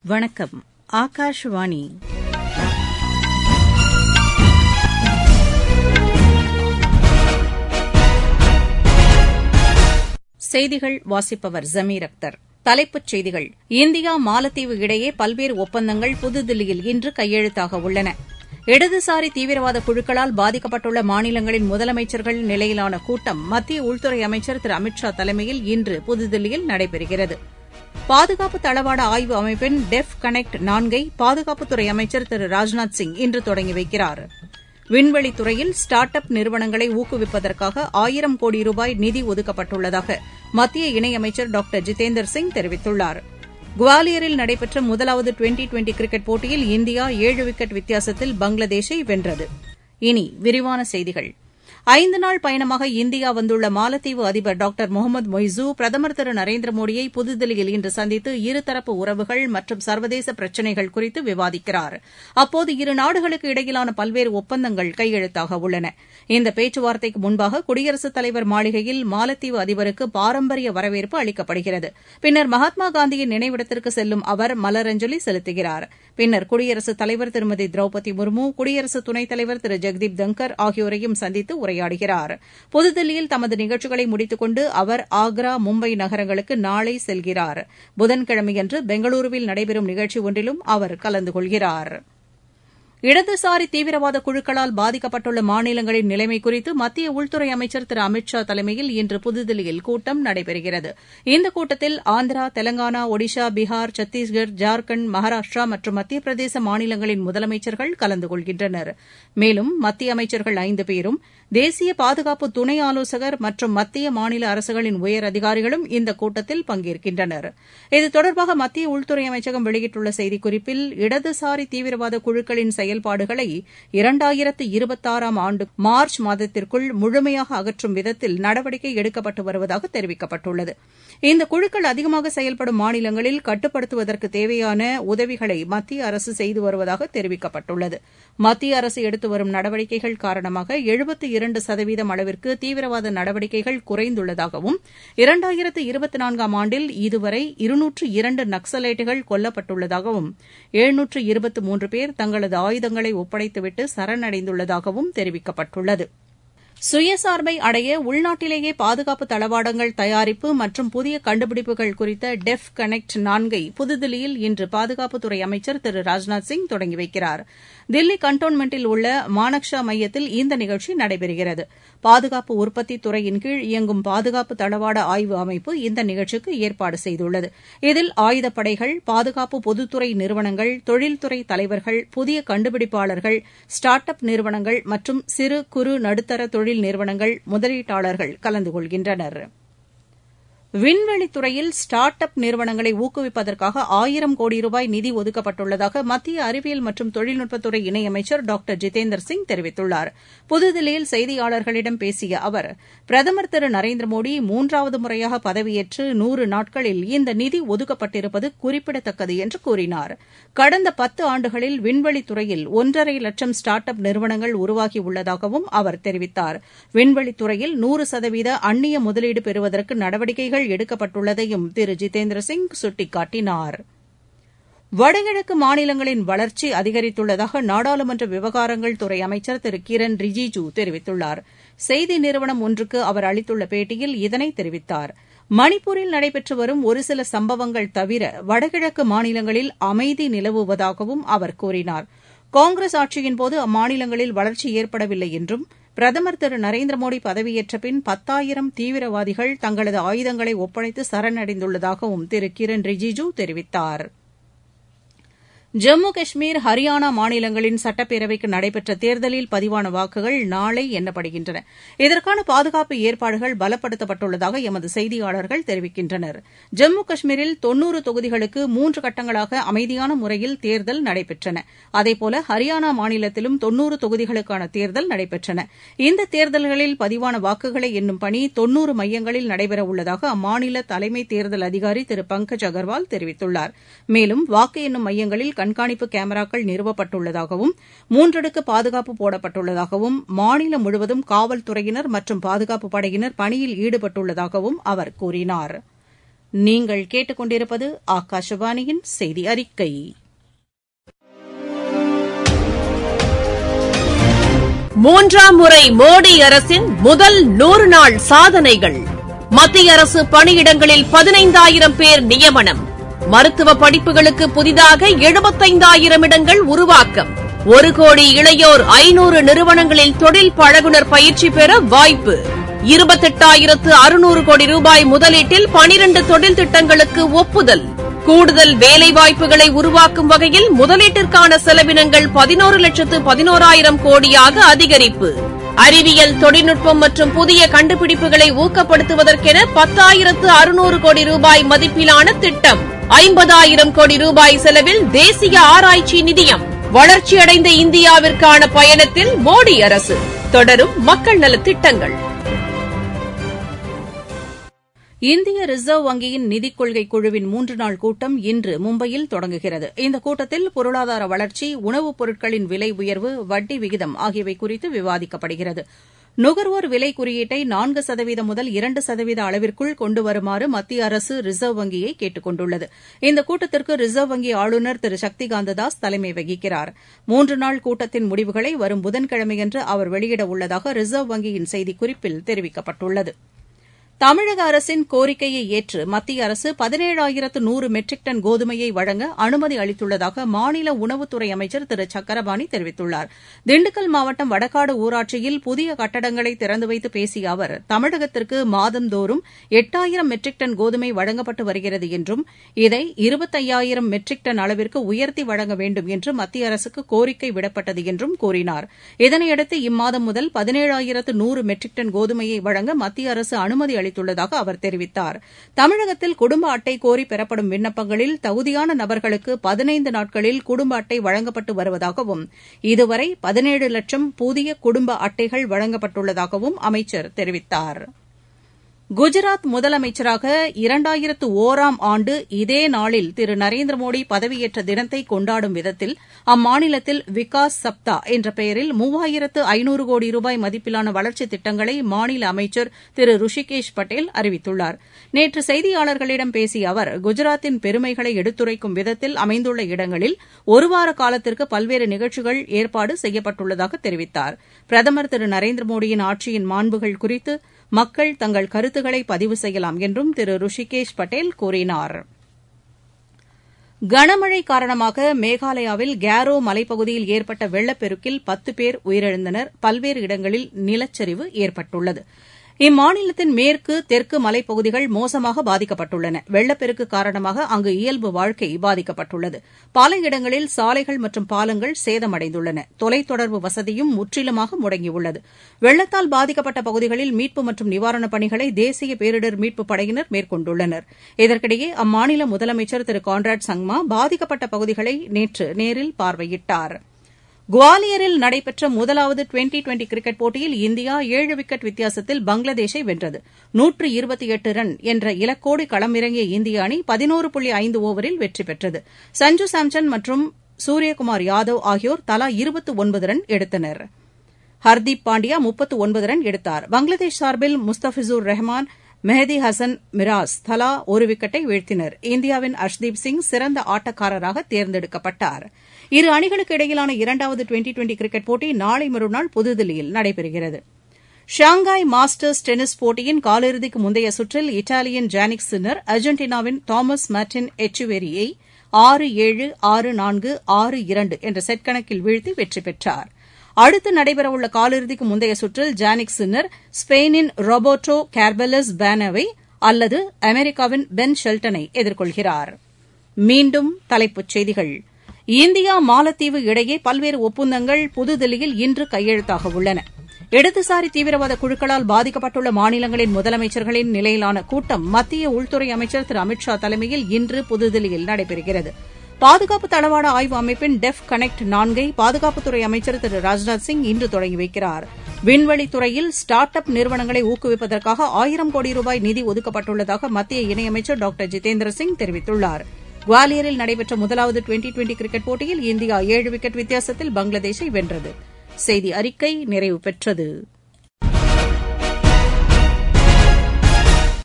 வணக்கம் ஆகாஷவாணி செய்திகள் வாசிப்பவர் ஜமீர் அக்தர் தலைப்புச் செய்திகள் இந்தியா மாலத்தீவு இடையே பல்வேறு ஒப்பந்தங்கள் புதுதில்லியில் இன்று கையெழுத்தாக உள்ளன இடதுசாரி தீவிரவாத குழுக்களால் பாதிக்கப்பட்டுள்ள மாநிலங்களின் முதலமைச்சர்கள் நிலையிலான கூட்டம் மத்திய உள்துறை அமைச்சர் திரு அமித் ஷா தலைமையில் இன்று புதுதில்லியில் நடைபெறுகிறது பாதுகாப்பு தளவாட ஆய்வு அமைப்பின் டெஃப் கனெக்ட் நான்கை பாதுகாப்புத்துறை அமைச்சர் திரு ராஜ்நாத் சிங் இன்று தொடங்கி வைக்கிறார் விண்வெளித் துறையில் ஸ்டார்ட் அப் நிறுவனங்களை ஊக்குவிப்பதற்காக ஆயிரம் கோடி ரூபாய் நிதி ஒதுக்கப்பட்டுள்ளதாக மத்திய இணையமைச்சர் டாக்டர் ஜிதேந்தர் சிங் தெரிவித்துள்ளார் குவாலியரில் நடைபெற்ற முதலாவது டுவெண்டி டுவெண்டி கிரிக்கெட் போட்டியில் இந்தியா ஏழு விக்கெட் வித்தியாசத்தில் பங்களாதேஷை வென்றது இனி விரிவான செய்திகள் ஐந்து நாள் பயணமாக இந்தியா வந்துள்ள மாலத்தீவு அதிபர் டாக்டர் முகமது மொய்சூ பிரதமர் திரு நரேந்திர மோடியை புதுதில்லியில் இன்று சந்தித்து இருதரப்பு உறவுகள் மற்றும் சர்வதேச பிரச்சினைகள் குறித்து விவாதிக்கிறார் அப்போது இரு நாடுகளுக்கு இடையிலான பல்வேறு ஒப்பந்தங்கள் கையெழுத்தாக உள்ளன இந்த பேச்சுவார்த்தைக்கு முன்பாக குடியரசுத் தலைவர் மாளிகையில் மாலத்தீவு அதிபருக்கு பாரம்பரிய வரவேற்பு அளிக்கப்படுகிறது பின்னர் மகாத்மா காந்தியின் நினைவிடத்திற்கு செல்லும் அவர் மலரஞ்சலி செலுத்துகிறார் பின்னர் குடியரசுத் தலைவர் திருமதி திரௌபதி முர்மு குடியரசு துணைத் தலைவர் திரு ஜெக்தீப் தங்கர் ஆகியோரையும் சந்தித்து உரையாடுகிறார் புதுதில்லியில் தமது நிகழ்ச்சிகளை முடித்துக் கொண்டு அவர் ஆக்ரா மும்பை நகரங்களுக்கு நாளை செல்கிறார் புதன்கிழமையன்று பெங்களூருவில் நடைபெறும் நிகழ்ச்சி ஒன்றிலும் அவர் கலந்து கொள்கிறார் இடதுசாரி தீவிரவாத குழுக்களால் பாதிக்கப்பட்டுள்ள மாநிலங்களின் நிலைமை குறித்து மத்திய உள்துறை அமைச்சர் திரு அமித் ஷா தலைமையில் இன்று புதுதில்லியில் கூட்டம் நடைபெறுகிறது இந்த கூட்டத்தில் ஆந்திரா தெலங்கானா ஒடிஷா பீகார் சத்தீஸ்கர் ஜார்க்கண்ட் மகாராஷ்டிரா மற்றும் மத்திய பிரதேச மாநிலங்களின் முதலமைச்சர்கள் கலந்து கொள்கின்றனர் மேலும் மத்திய அமைச்சர்கள் ஐந்து பேரும் தேசிய பாதுகாப்பு துணை ஆலோசகர் மற்றும் மத்திய மாநில அரசுகளின் உயர் அதிகாரிகளும் இந்த கூட்டத்தில் பங்கேற்கின்றனர் இது தொடர்பாக மத்திய உள்துறை அமைச்சகம் வெளியிட்டுள்ள செய்திக்குறிப்பில் இடதுசாரி தீவிரவாத குழுக்களின் செயல்பாடுகளை இரண்டாயிரத்து இருபத்தாறாம் ஆண்டு மார்ச் மாதத்திற்குள் முழுமையாக அகற்றும் விதத்தில் நடவடிக்கை எடுக்கப்பட்டு வருவதாக தெரிவிக்கப்பட்டுள்ளது இந்த குழுக்கள் அதிகமாக செயல்படும் மாநிலங்களில் கட்டுப்படுத்துவதற்கு தேவையான உதவிகளை மத்திய அரசு செய்து வருவதாக தெரிவிக்கப்பட்டுள்ளது மத்திய அரசு எடுத்து வரும் நடவடிக்கைகள் காரணமாக எழுபத்து இரண்டு சதவீதம் அளவிற்கு தீவிரவாத நடவடிக்கைகள் குறைந்துள்ளதாகவும் இரண்டாயிரத்து இருபத்தி நான்காம் ஆண்டில் இதுவரை இருநூற்று இரண்டு நக்சலைட்டுகள் கொல்லப்பட்டுள்ளதாகவும் எழுநூற்று இருபத்து மூன்று பேர் தங்களது ஆயுதங்களை ஒப்படைத்துவிட்டு சரணடைந்துள்ளதாகவும் தெரிவிக்கப்பட்டுள்ளது சுயசார்பை அடைய உள்நாட்டிலேயே பாதுகாப்பு தளவாடங்கள் தயாரிப்பு மற்றும் புதிய கண்டுபிடிப்புகள் குறித்த டெஃப் கனெக்ட் நான்கை புதுதில்லியில் இன்று பாதுகாப்புத்துறை அமைச்சர் திரு ராஜ்நாத் சிங் தொடங்கி வைக்கிறார் தில்லி கண்டோன்மெண்டில் உள்ள மானக்ஷா மையத்தில் இந்த நிகழ்ச்சி நடைபெறுகிறது பாதுகாப்பு உற்பத்தி துறையின் கீழ் இயங்கும் பாதுகாப்பு தளவாட ஆய்வு அமைப்பு இந்த நிகழ்ச்சிக்கு ஏற்பாடு செய்துள்ளது இதில் ஆயுதப்படைகள் பாதுகாப்பு பொதுத்துறை நிறுவனங்கள் தொழில்துறை தலைவர்கள் புதிய கண்டுபிடிப்பாளர்கள் ஸ்டார்ட் அப் நிறுவனங்கள் மற்றும் சிறு குறு நடுத்தர தொழில் நிறுவனங்கள் முதலீட்டாளர்கள் கலந்து கொள்கின்றனர் விண்வெளித் துறையில் ஸ்டார்ட் அப் நிறுவனங்களை ஊக்குவிப்பதற்காக ஆயிரம் கோடி ரூபாய் நிதி ஒதுக்கப்பட்டுள்ளதாக மத்திய அறிவியல் மற்றும் தொழில்நுட்பத்துறை இணையமைச்சர் டாக்டர் ஜிதேந்தர் சிங் தெரிவித்துள்ளார் புதுதில்லியில் செய்தியாளர்களிடம் பேசிய அவர் பிரதமர் திரு நரேந்திர மோடி மூன்றாவது முறையாக பதவியேற்று நூறு நாட்களில் இந்த நிதி ஒதுக்கப்பட்டிருப்பது குறிப்பிடத்தக்கது என்று கூறினார் கடந்த பத்து ஆண்டுகளில் விண்வெளித் துறையில் ஒன்றரை லட்சம் ஸ்டார்ட் அப் நிறுவனங்கள் உருவாகியுள்ளதாகவும் அவர் தெரிவித்தார் விண்வெளித் துறையில் நூறு சதவீத அந்நிய முதலீடு பெறுவதற்கு நடவடிக்கைகள் நடவடிக்கைகள் எடுக்கப்பட்டுள்ளதையும் திரு ஜிதேந்திர சிங் சுட்டிக்காட்டினார் வடகிழக்கு மாநிலங்களின் வளர்ச்சி அதிகரித்துள்ளதாக நாடாளுமன்ற விவகாரங்கள் துறை அமைச்சர் திரு கிரண் ரிஜிஜூ தெரிவித்துள்ளார் செய்தி நிறுவனம் ஒன்றுக்கு அவர் அளித்துள்ள பேட்டியில் இதனை தெரிவித்தார் மணிப்பூரில் நடைபெற்று வரும் ஒரு சில சம்பவங்கள் தவிர வடகிழக்கு மாநிலங்களில் அமைதி நிலவுவதாகவும் அவர் கூறினார் காங்கிரஸ் ஆட்சியின்போது அம்மாநிலங்களில் வளர்ச்சி ஏற்படவில்லை என்றும் பிரதமர் திரு நரேந்திர மோடி பதவியேற்ற பின் பத்தாயிரம் தீவிரவாதிகள் தங்களது ஆயுதங்களை ஒப்படைத்து சரணடைந்துள்ளதாகவும் திரு கிரண் ரிஜிஜூ தெரிவித்தார் ஜம்மு காஷ்மீர் ஹரியானா மாநிலங்களின் சட்டப்பேரவைக்கு நடைபெற்ற தேர்தலில் பதிவான வாக்குகள் நாளை எண்ணப்படுகின்றன இதற்கான பாதுகாப்பு ஏற்பாடுகள் பலப்படுத்தப்பட்டுள்ளதாக எமது செய்தியாளர்கள் தெரிவிக்கின்றனர் ஜம்மு காஷ்மீரில் தொன்னூறு தொகுதிகளுக்கு மூன்று கட்டங்களாக அமைதியான முறையில் தேர்தல் நடைபெற்றன அதேபோல ஹரியானா மாநிலத்திலும் தொன்னூறு தொகுதிகளுக்கான தேர்தல் நடைபெற்றன இந்த தேர்தல்களில் பதிவான வாக்குகளை எண்ணும் பணி தொன்னூறு மையங்களில் நடைபெறவுள்ளதாக அம்மாநில தலைமை தேர்தல் அதிகாரி திரு பங்கஜ் அகர்வால் தெரிவித்துள்ளார் மேலும் வாக்கு எண்ணும் மையங்களில் கண்காணிப்பு கேமராக்கள் நிறுவப்பட்டுள்ளதாகவும் மூன்றடுக்கு பாதுகாப்பு போடப்பட்டுள்ளதாகவும் மாநிலம் முழுவதும் காவல்துறையினர் மற்றும் பாதுகாப்பு படையினர் பணியில் ஈடுபட்டுள்ளதாகவும் அவர் கூறினார் நீங்கள் கேட்டுக்கொண்டிருப்பது ஆகாஷவாணியின் செய்தி அறிக்கை மூன்றாம் முறை மோடி அரசின் முதல் நூறு நாள் சாதனைகள் மத்திய அரசு பணியிடங்களில் பதினைந்தாயிரம் பேர் நியமனம் மருத்துவ படிப்புகளுக்கு புதிதாக எழுபத்தைந்தாயிரம் இடங்கள் உருவாக்கம் ஒரு கோடி இளையோர் ஐநூறு நிறுவனங்களில் தொழில் பழகுனர் பயிற்சி பெற வாய்ப்பு இருபத்தெட்டாயிரத்து அறுநூறு கோடி ரூபாய் முதலீட்டில் பனிரண்டு தொழில் திட்டங்களுக்கு ஒப்புதல் கூடுதல் வேலைவாய்ப்புகளை உருவாக்கும் வகையில் முதலீட்டிற்கான செலவினங்கள் பதினோரு லட்சத்து பதினோராயிரம் கோடியாக அதிகரிப்பு அறிவியல் தொழில்நுட்பம் மற்றும் புதிய கண்டுபிடிப்புகளை ஊக்கப்படுத்துவதற்கென பத்தாயிரத்து அறுநூறு கோடி ரூபாய் மதிப்பிலான திட்டம் ஐம்பதாயிரம் கோடி ரூபாய் செலவில் தேசிய ஆராய்ச்சி நிதியம் வளர்ச்சியடைந்த இந்தியாவிற்கான பயணத்தில் மோடி அரசு தொடரும் மக்கள் நலத் திட்டங்கள் இந்திய ரிசர்வ் வங்கியின் நிதிக் கொள்கை குழுவின் மூன்று நாள் கூட்டம் இன்று மும்பையில் தொடங்குகிறது இந்த கூட்டத்தில் பொருளாதார வளர்ச்சி உணவுப் பொருட்களின் விலை உயர்வு வட்டி விகிதம் ஆகியவை குறித்து விவாதிக்கப்படுகிறது நுகர்வோர் விலை குறியீட்டை நான்கு சதவீதம் முதல் இரண்டு சதவீத அளவிற்குள் கொண்டு வருமாறு மத்திய அரசு ரிசர்வ் வங்கியை கேட்டுக் கொண்டுள்ளது இந்த கூட்டத்திற்கு ரிசர்வ் வங்கி ஆளுநர் திரு சக்திகாந்த தாஸ் தலைமை வகிக்கிறார் மூன்று நாள் கூட்டத்தின் முடிவுகளை வரும் புதன்கிழமையன்று அவர் வெளியிட உள்ளதாக ரிசர்வ் வங்கியின் செய்திக்குறிப்பில் தெரிவிக்கப்பட்டுள்ளது தமிழக அரசின் கோரிக்கையை ஏற்று மத்திய அரசு பதினேழாயிரத்து நூறு மெட்ரிக் டன் கோதுமையை வழங்க அனுமதி அளித்துள்ளதாக மாநில உணவுத்துறை அமைச்சர் திரு சக்கரபாணி தெரிவித்துள்ளார் திண்டுக்கல் மாவட்டம் வடகாடு ஊராட்சியில் புதிய கட்டடங்களை திறந்து வைத்து பேசிய அவர் தமிழகத்திற்கு மாதந்தோறும் எட்டாயிரம் மெட்ரிக் டன் கோதுமை வழங்கப்பட்டு வருகிறது என்றும் இதை இருபத்தையாயிரம் மெட்ரிக் டன் அளவிற்கு உயர்த்தி வழங்க வேண்டும் என்று மத்திய அரசுக்கு கோரிக்கை விடப்பட்டது என்றும் கூறினார் இதனையடுத்து இம்மாதம் முதல் பதினேழாயிரத்து நூறு மெட்ரிக் டன் கோதுமையை வழங்க மத்திய அரசு அனுமதி அளித்துள்ளதாக அவர் தெரிவித்தார் தமிழகத்தில் குடும்ப அட்டை கோரி பெறப்படும் விண்ணப்பங்களில் தகுதியான நபர்களுக்கு பதினைந்து நாட்களில் குடும்ப அட்டை வழங்கப்பட்டு வருவதாகவும் இதுவரை பதினேழு லட்சம் புதிய குடும்ப அட்டைகள் வழங்கப்பட்டுள்ளதாகவும் அமைச்சர் தெரிவித்தார் குஜராத் முதலமைச்சராக இரண்டாயிரத்து ஒராம் ஆண்டு இதே நாளில் திரு நரேந்திர மோடி பதவியேற்ற தினத்தை கொண்டாடும் விதத்தில் அம்மாநிலத்தில் விகாஸ் சப்தா என்ற பெயரில் மூவாயிரத்து ஐநூறு கோடி ரூபாய் மதிப்பிலான வளர்ச்சித் திட்டங்களை மாநில அமைச்சர் திரு ருஷிகேஷ் பட்டேல் அறிவித்துள்ளார் நேற்று செய்தியாளர்களிடம் பேசிய அவர் குஜராத்தின் பெருமைகளை எடுத்துரைக்கும் விதத்தில் அமைந்துள்ள இடங்களில் ஒருவார காலத்திற்கு பல்வேறு நிகழ்ச்சிகள் ஏற்பாடு செய்யப்பட்டுள்ளதாக தெரிவித்தார் பிரதமர் திரு நரேந்திர மோடியின் ஆட்சியின் மாண்புகள் குறித்து மக்கள் தங்கள் கருத்துக்களை பதிவு செய்யலாம் என்றும் திரு ருஷிகேஷ் பட்டேல் கூறினார் கனமழை காரணமாக மேகாலயாவில் கேரோ மலைப்பகுதியில் ஏற்பட்ட வெள்ளப்பெருக்கில் பத்து பேர் உயிரிழந்தனர் பல்வேறு இடங்களில் நிலச்சரிவு ஏற்பட்டுள்ளது இம்மாநிலத்தின் மேற்கு தெற்கு மலைப்பகுதிகள் மோசமாக பாதிக்கப்பட்டுள்ளன வெள்ளப்பெருக்கு காரணமாக அங்கு இயல்பு வாழ்க்கை பாதிக்கப்பட்டுள்ளது பல இடங்களில் சாலைகள் மற்றும் பாலங்கள் சேதமடைந்துள்ளன தொலைத்தொடர்பு வசதியும் முற்றிலுமாக முடங்கியுள்ளது வெள்ளத்தால் பாதிக்கப்பட்ட பகுதிகளில் மீட்பு மற்றும் நிவாரணப் பணிகளை தேசிய பேரிடர் மீட்புப் படையினர் மேற்கொண்டுள்ளனர் இதற்கிடையே அம்மாநில முதலமைச்சர் திரு கான்ராட் சங்மா பாதிக்கப்பட்ட பகுதிகளை நேற்று நேரில் பார்வையிட்டாா் குவாலியரில் நடைபெற்ற முதலாவது டுவெண்டி டுவெண்டி கிரிக்கெட் போட்டியில் இந்தியா ஏழு விக்கெட் வித்தியாசத்தில் பங்களாதேஷை வென்றது நூற்று இருபத்தி எட்டு ரன் என்ற இலக்கோடு களமிறங்கிய இந்திய அணி பதினோரு புள்ளி ஐந்து ஓவரில் வெற்றி பெற்றது சஞ்சு சாம்சன் மற்றும் சூரியகுமார் யாதவ் ஆகியோர் தலா இருபத்து ஒன்பது ரன் எடுத்தனர் ஹர்தீப் பாண்டியா முப்பத்து ஒன்பது ரன் எடுத்தார் பங்களாதேஷ் சார்பில் முஸ்தபிசூர் ரஹ்மான் மெஹதி ஹசன் மிராஸ் தலா ஒரு விக்கெட்டை வீழ்த்தினர் இந்தியாவின் அர்ஷ்தீப் சிங் சிறந்த ஆட்டக்காரராக தேர்ந்தெடுக்கப்பட்டார் இரு அணிகளுக்கு இடையிலான இரண்டாவது டுவெண்டி டுவெண்டி கிரிக்கெட் போட்டி நாளை மறுநாள் புதுதில்லியில் நடைபெறுகிறது ஷாங்காய் மாஸ்டர்ஸ் டென்னிஸ் போட்டியின் காலிறுதிக்கு முந்தைய சுற்றில் இத்தாலியின் ஜானிக் சின்னர் அர்ஜென்டினாவின் தாமஸ் மார்டின் எச்சுவேரியை ஆறு ஏழு ஆறு நான்கு ஆறு இரண்டு என்ற செட் கணக்கில் வீழ்த்தி வெற்றி பெற்றார் அடுத்து நடைபெறவுள்ள காலிறுதிக்கு முந்தைய சுற்றில் ஜானிக் சின்னர் ஸ்பெயினின் ரோபோட்டோ கேர்பெலஸ் பேனவை அல்லது அமெரிக்காவின் பென் ஷெல்டனை எதிர்கொள்கிறார் மீண்டும் தலைப்புச் செய்திகள் இந்தியா மாலத்தீவு இடையே பல்வேறு ஒப்பந்தங்கள் புதுதில்லியில் இன்று கையெழுத்தாக உள்ளன இடதுசாரி தீவிரவாத குழுக்களால் பாதிக்கப்பட்டுள்ள மாநிலங்களின் முதலமைச்சர்களின் நிலையிலான கூட்டம் மத்திய உள்துறை அமைச்சர் திரு அமித் ஷா தலைமையில் இன்று புதுதில்லியில் நடைபெறுகிறது பாதுகாப்பு தளவாட ஆய்வு அமைப்பின் டெஃப் கனெக்ட் நான்கை பாதுகாப்புத்துறை அமைச்சர் திரு ராஜ்நாத் சிங் இன்று தொடங்கி வைக்கிறார் விண்வெளித்துறையில் ஸ்டார்ட் அப் நிறுவனங்களை ஊக்குவிப்பதற்காக ஆயிரம் கோடி ரூபாய் நிதி ஒதுக்கப்பட்டுள்ளதாக மத்திய இணையமைச்சர் டாக்டர் ஜிதேந்திர சிங் தெரிவித்துள்ளார் குவாலியரில் நடைபெற்ற முதலாவது டுவெண்டி டுவெண்டி கிரிக்கெட் போட்டியில் இந்தியா ஏழு விக்கெட் வித்தியாசத்தில் பங்களாதேஷை வென்றது செய்தி அறிக்கை நிறைவு பெற்றது